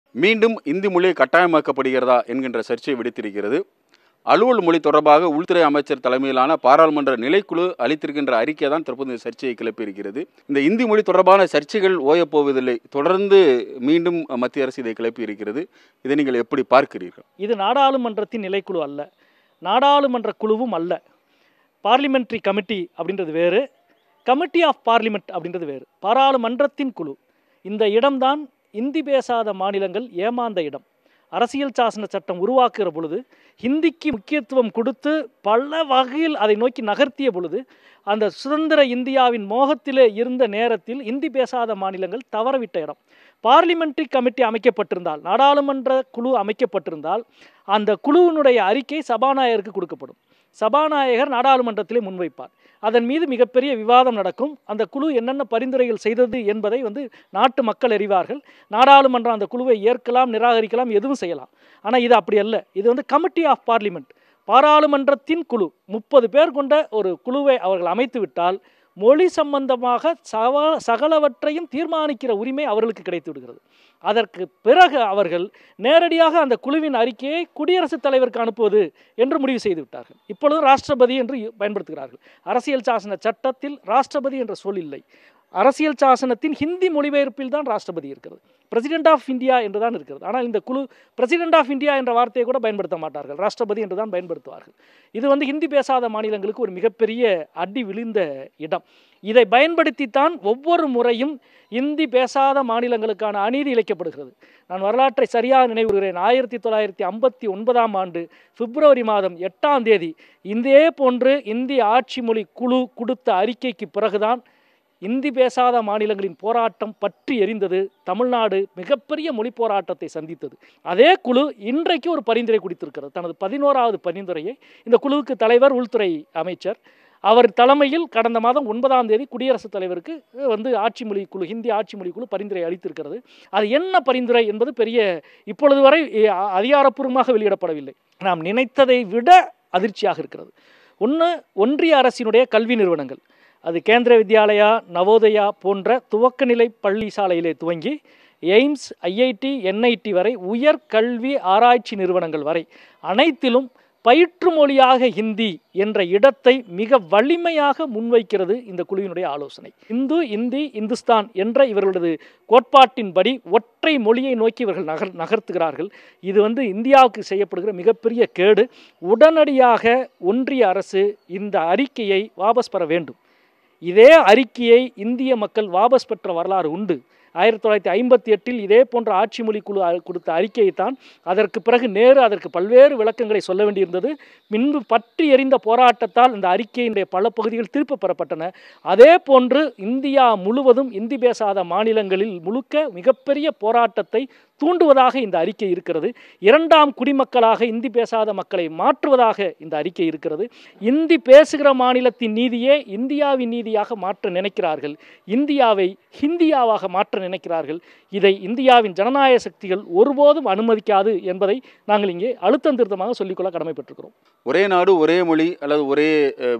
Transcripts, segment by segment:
மீண்டும் இந்தி மொழி கட்டாயமாக்கப்படுகிறதா என்கின்ற சர்ச்சை விடுத்திருக்கிறது அலுவல் மொழி தொடர்பாக உள்துறை அமைச்சர் தலைமையிலான பாராளுமன்ற நிலைக்குழு அளித்திருக்கின்ற அறிக்கை தான் தற்போது இந்த சர்ச்சையை கிளப்பியிருக்கிறது இந்த இந்தி மொழி தொடர்பான சர்ச்சைகள் ஓயப்போவதில்லை தொடர்ந்து மீண்டும் மத்திய அரசு இதை கிளப்பி இருக்கிறது இதை நீங்கள் எப்படி பார்க்கிறீர்கள் இது நாடாளுமன்றத்தின் நிலைக்குழு அல்ல நாடாளுமன்ற குழுவும் அல்ல பார்லிமெண்ட்ரி கமிட்டி அப்படின்றது வேறு கமிட்டி ஆஃப் பார்லிமெண்ட் அப்படின்றது வேறு பாராளுமன்றத்தின் குழு இந்த இடம்தான் இந்தி பேசாத மாநிலங்கள் ஏமாந்த இடம் அரசியல் சாசன சட்டம் உருவாக்குகிற பொழுது ஹிந்திக்கு முக்கியத்துவம் கொடுத்து பல வகையில் அதை நோக்கி நகர்த்திய பொழுது அந்த சுதந்திர இந்தியாவின் மோகத்திலே இருந்த நேரத்தில் இந்தி பேசாத மாநிலங்கள் தவறவிட்ட இடம் பார்லிமெண்ட்ரி கமிட்டி அமைக்கப்பட்டிருந்தால் நாடாளுமன்ற குழு அமைக்கப்பட்டிருந்தால் அந்த குழுவினுடைய அறிக்கை சபாநாயகருக்கு கொடுக்கப்படும் சபாநாயகர் நாடாளுமன்றத்திலே முன்வைப்பார் அதன் மீது மிகப்பெரிய விவாதம் நடக்கும் அந்த குழு என்னென்ன பரிந்துரைகள் செய்தது என்பதை வந்து நாட்டு மக்கள் அறிவார்கள் நாடாளுமன்றம் அந்த குழுவை ஏற்கலாம் நிராகரிக்கலாம் எதுவும் செய்யலாம் ஆனால் இது அப்படி அல்ல இது வந்து கமிட்டி ஆஃப் பார்லிமெண்ட் பாராளுமன்றத்தின் குழு முப்பது பேர் கொண்ட ஒரு குழுவை அவர்கள் அமைத்து விட்டால் மொழி சம்பந்தமாக சவ சகலவற்றையும் தீர்மானிக்கிற உரிமை அவர்களுக்கு கிடைத்து விடுகிறது அதற்கு பிறகு அவர்கள் நேரடியாக அந்த குழுவின் அறிக்கையை குடியரசுத் தலைவருக்கு அனுப்புவது என்று முடிவு செய்து விட்டார்கள் இப்பொழுது ராஷ்டிரபதி என்று பயன்படுத்துகிறார்கள் அரசியல் சாசன சட்டத்தில் ராஷ்டிரபதி என்ற சொல் இல்லை அரசியல் சாசனத்தின் ஹிந்தி மொழிபெயர்ப்பில் தான் ராஷ்டிரபதி இருக்கிறது பிரசிடென்ட் ஆஃப் இந்தியா என்று தான் இருக்கிறது ஆனால் இந்த குழு பிரசிடென்ட் ஆஃப் இந்தியா என்ற வார்த்தையை கூட பயன்படுத்த மாட்டார்கள் ராஷ்டிரபதி என்று தான் பயன்படுத்துவார்கள் இது வந்து ஹிந்தி பேசாத மாநிலங்களுக்கு ஒரு மிகப்பெரிய அடி விழுந்த இடம் இதை பயன்படுத்தித்தான் ஒவ்வொரு முறையும் இந்தி பேசாத மாநிலங்களுக்கான அநீதி இழைக்கப்படுகிறது நான் வரலாற்றை சரியாக நினைவுகிறேன் ஆயிரத்தி தொள்ளாயிரத்தி ஐம்பத்தி ஒன்பதாம் ஆண்டு பிப்ரவரி மாதம் எட்டாம் தேதி இதே போன்று இந்திய ஆட்சி மொழி குழு கொடுத்த அறிக்கைக்கு பிறகுதான் இந்தி பேசாத மாநிலங்களின் போராட்டம் பற்றி எரிந்தது தமிழ்நாடு மிகப்பெரிய மொழி போராட்டத்தை சந்தித்தது அதே குழு இன்றைக்கு ஒரு பரிந்துரை கொடுத்திருக்கிறது தனது பதினோராவது பரிந்துரையை இந்த குழுவுக்கு தலைவர் உள்துறை அமைச்சர் அவர் தலைமையில் கடந்த மாதம் ஒன்பதாம் தேதி குடியரசுத் தலைவருக்கு வந்து ஆட்சி மொழி குழு ஹிந்தி ஆட்சி மொழி குழு பரிந்துரை அளித்திருக்கிறது அது என்ன பரிந்துரை என்பது பெரிய இப்பொழுது வரை அதிகாரப்பூர்வமாக வெளியிடப்படவில்லை நாம் நினைத்ததை விட அதிர்ச்சியாக இருக்கிறது ஒன்று ஒன்றிய அரசினுடைய கல்வி நிறுவனங்கள் அது கேந்திர வித்யாலயா நவோதயா போன்ற துவக்கநிலை பள்ளி சாலையிலே துவங்கி எய்ம்ஸ் ஐஐடி என்ஐடி வரை உயர்கல்வி ஆராய்ச்சி நிறுவனங்கள் வரை அனைத்திலும் பயிற்று மொழியாக ஹிந்தி என்ற இடத்தை மிக வலிமையாக முன்வைக்கிறது இந்த குழுவினுடைய ஆலோசனை இந்து இந்தி இந்துஸ்தான் என்ற இவர்களது கோட்பாட்டின்படி ஒற்றை மொழியை நோக்கி இவர்கள் நகர் நகர்த்துகிறார்கள் இது வந்து இந்தியாவுக்கு செய்யப்படுகிற மிகப்பெரிய கேடு உடனடியாக ஒன்றிய அரசு இந்த அறிக்கையை வாபஸ் பெற வேண்டும் இதே அறிக்கையை இந்திய மக்கள் வாபஸ் பெற்ற வரலாறு உண்டு ஆயிரத்தி தொள்ளாயிரத்தி ஐம்பத்தி எட்டில் இதே போன்ற ஆட்சி மொழி குழு கொடுத்த அறிக்கையை தான் அதற்கு பிறகு நேரு அதற்கு பல்வேறு விளக்கங்களை சொல்ல வேண்டியிருந்தது முன்பு பற்றி எறிந்த போராட்டத்தால் இந்த அறிக்கையினுடைய பல பகுதிகள் திருப்ப பெறப்பட்டன அதே போன்று இந்தியா முழுவதும் இந்தி பேசாத மாநிலங்களில் முழுக்க மிகப்பெரிய போராட்டத்தை தூண்டுவதாக இந்த அறிக்கை இருக்கிறது இரண்டாம் குடிமக்களாக இந்தி பேசாத மக்களை மாற்றுவதாக இந்த அறிக்கை இருக்கிறது இந்தி பேசுகிற மாநிலத்தின் நீதியே இந்தியாவின் நீதியாக மாற்ற நினைக்கிறார்கள் இந்தியாவை ஹிந்தியாவாக மாற்ற நினைக்கிறார்கள் இதை இந்தியாவின் ஜனநாயக சக்திகள் ஒருபோதும் அனுமதிக்காது என்பதை நாங்கள் இங்கே அழுத்தம் திருத்தமாக சொல்லிக்கொள்ள கடமைப்பட்டிருக்கிறோம் ஒரே நாடு ஒரே மொழி அல்லது ஒரே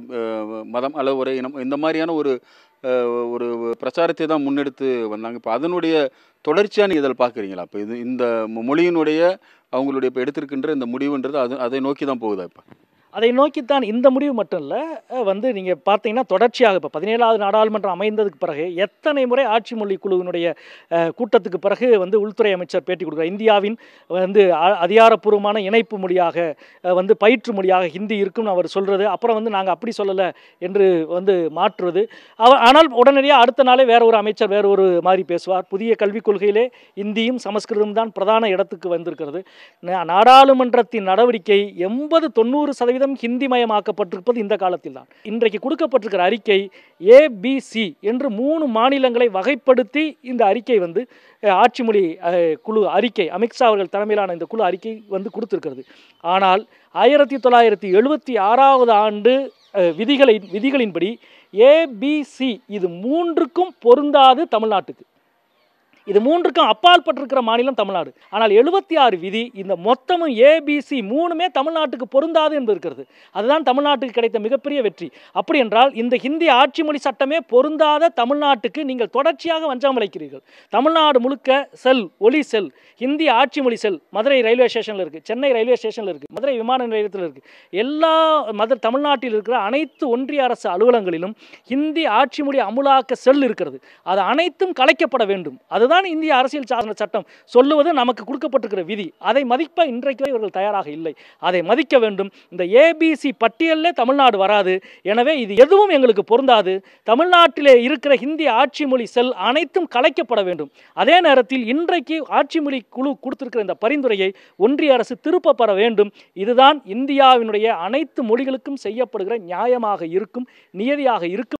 மதம் அல்லது ஒரே இனம் இந்த மாதிரியான ஒரு ஒரு பிரச்சாரத்தை தான் முன்னெடுத்து வந்தாங்க இப்போ அதனுடைய தொடர்ச்சியான இதில் பார்க்குறீங்களா இப்போ இது இந்த மொழியினுடைய அவங்களுடைய இப்போ எடுத்திருக்கின்ற இந்த முடிவுன்றது அது அதை நோக்கி தான் போகுதா இப்போ அதை நோக்கித்தான் இந்த முடிவு மட்டும் இல்லை வந்து நீங்கள் பார்த்தீங்கன்னா தொடர்ச்சியாக இப்போ பதினேழாவது நாடாளுமன்றம் அமைந்ததுக்கு பிறகு எத்தனை முறை ஆட்சி மொழி குழுவினுடைய கூட்டத்துக்கு பிறகு வந்து உள்துறை அமைச்சர் பேட்டி கொடுக்குறார் இந்தியாவின் வந்து அதிகாரப்பூர்வமான இணைப்பு மொழியாக வந்து பயிற்று மொழியாக ஹிந்தி இருக்கும்னு அவர் சொல்கிறது அப்புறம் வந்து நாங்கள் அப்படி சொல்லலை என்று வந்து மாற்றுவது அவர் ஆனால் உடனடியாக அடுத்த நாளே வேற ஒரு அமைச்சர் வேற ஒரு மாதிரி பேசுவார் புதிய கல்விக் கொள்கையிலே இந்தியும் சமஸ்கிருதம் தான் பிரதான இடத்துக்கு வந்திருக்கிறது நாடாளுமன்றத்தின் நடவடிக்கை எண்பது தொண்ணூறு சதவீதம் ஹிந்தி மயமாக்கப்பட்டிருப்பது இந்த காலத்தில் தான் இன்றைக்கு கொடுக்கப்பட்டிருக்கிற அறிக்கை ஏபிசி என்று மூணு மாநிலங்களை வகைப்படுத்தி இந்த அறிக்கை வந்து ஆட்சி மொழி குழு அறிக்கை அமித்ஷா அவர்கள் தலைமையிலான இந்த குழு அறிக்கை வந்து கொடுத்திருக்கிறது ஆனால் ஆயிரத்தி தொள்ளாயிரத்தி எழுபத்தி ஆறாவது ஆண்டு விதிகளை விதிகளின்படி ஏபிசி இது மூன்றுக்கும் பொருந்தாது தமிழ்நாட்டுக்கு இது மூன்றுக்கும் அப்பாற்பட்டிருக்கிற மாநிலம் தமிழ்நாடு ஆனால் எழுபத்தி ஆறு விதி இந்த மொத்தமும் ஏபிசி மூணுமே தமிழ்நாட்டுக்கு பொருந்தாது என்பது இருக்கிறது அதுதான் தமிழ்நாட்டுக்கு கிடைத்த மிகப்பெரிய வெற்றி அப்படி என்றால் இந்த ஹிந்தி ஆட்சி மொழி சட்டமே பொருந்தாத தமிழ்நாட்டுக்கு நீங்கள் தொடர்ச்சியாக வஞ்சாமல் அளிக்கிறீர்கள் தமிழ்நாடு முழுக்க செல் ஒலி செல் ஹிந்தி ஆட்சி மொழி செல் மதுரை ரயில்வே ஸ்டேஷனில் இருக்குது சென்னை ரயில்வே ஸ்டேஷனில் இருக்குது மதுரை விமான நிலையத்தில் இருக்குது எல்லா மத தமிழ்நாட்டில் இருக்கிற அனைத்து ஒன்றிய அரசு அலுவலகங்களிலும் ஹிந்தி ஆட்சி மொழி அமுலாக்க செல் இருக்கிறது அது அனைத்தும் கலைக்கப்பட வேண்டும் அதுதான் இந்திய அரசியல் சாசன சட்டம் சொல்லுவது நமக்கு கொடுக்கப்பட்டிருக்கிற விதி அதை மதிப்ப இன்றைக்கு வரை இவர்கள் தயாராக இல்லை அதை மதிக்க வேண்டும் இந்த ஏபிசி பட்டியலில் தமிழ்நாடு வராது எனவே இது எதுவும் எங்களுக்கு பொருந்தாது தமிழ்நாட்டிலே இருக்கிற ஹிந்தி ஆட்சி மொழி செல் அனைத்தும் கலைக்கப்பட வேண்டும் அதே நேரத்தில் இன்றைக்கு ஆட்சி மொழி குழு கொடுத்திருக்கிற இந்த பரிந்துரையை ஒன்றிய அரசு திருப்ப பெற வேண்டும் இதுதான் இந்தியாவினுடைய அனைத்து மொழிகளுக்கும் செய்யப்படுகிற நியாயமாக இருக்கும் நியதியாக இருக்கும்